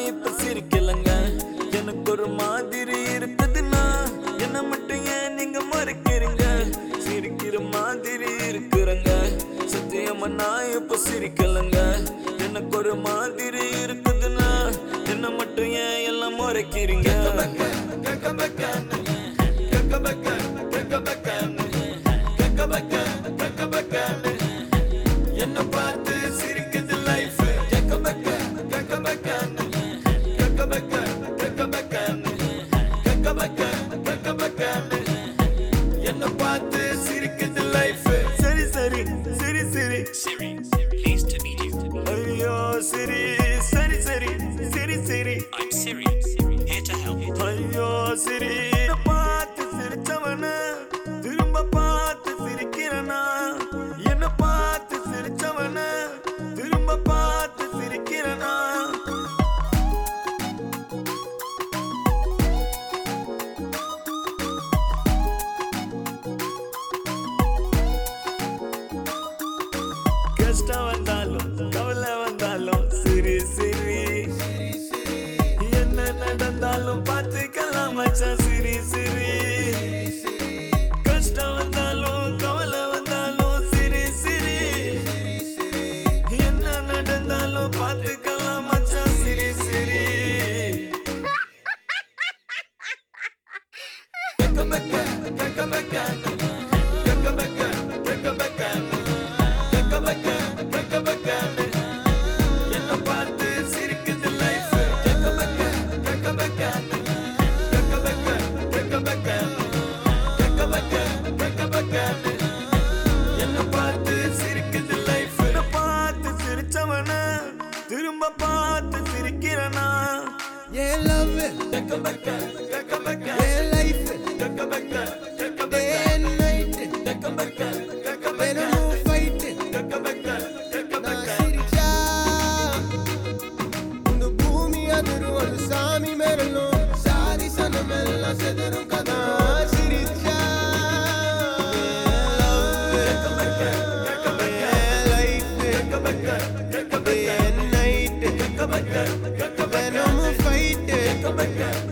இப்ப சிரிக்கலங்க எனக்கு ஒரு மாதிரி இருக்குதுன்னா என்ன மட்டும் ஏன் நீங்க மறைக்கிறீங்க சிரிக்கிற மாதிரி இருக்கிறங்க சத்தியமா நான் இப்ப சிரிக்கலங்க எனக்கு ஒரு மாதிரி இருக்குதுன்னா என்ன மட்டும் ஏன் எல்லாம் மறைக்கிறீங்க என்ன பார்த்து சிரிக்குது லைஃப் என்ன பார்த்து சிரிக்குது லைஃப் சரி சரி சரி சரி Siri, pleased to meet you. ஐயோ சரி சரி சரி சரி சரி I'm Siri, here to help. ஐயோ சரி பார்த்து சிரிச்சவன திரும்ப பார்த்து சிரிக்கிறனா என்ன பார்த்து சிரிச்சவன திரும்ப பார்த்து சிரிக்கிறனா கஷ்டம் வந்தாலும் கவலை வந்தாலும் சிரி சிரி என்ன நடந்தாலும் பார்த்துக்கலாம் மச்சான் சிரி சிரி கஷ்டம் வந்தாலும் கவலை வந்தாலும் சிரி சிரி என்ன நடந்தாலும் பார்த்துக்கலாம் மச்சான் சிரி சிரி என்ன பார்த்து சிரிக்குது லைஃப் என்ன பார்த்து சிரிக்குது லைஃப் பார்த்து சிரிச்சவன திரும்ப பார்த்து சிரிக்கிறனா என் love, N life, day and night, தினமும் fight. நான் சிரிச்சா, இந்த பூமி அதிரும், ஒரு சாமி மிரளும். சாதி சனமெல்லாம் சிதறும் கதா. சிரிச்சா, என் life, day and night, தினமும் fight.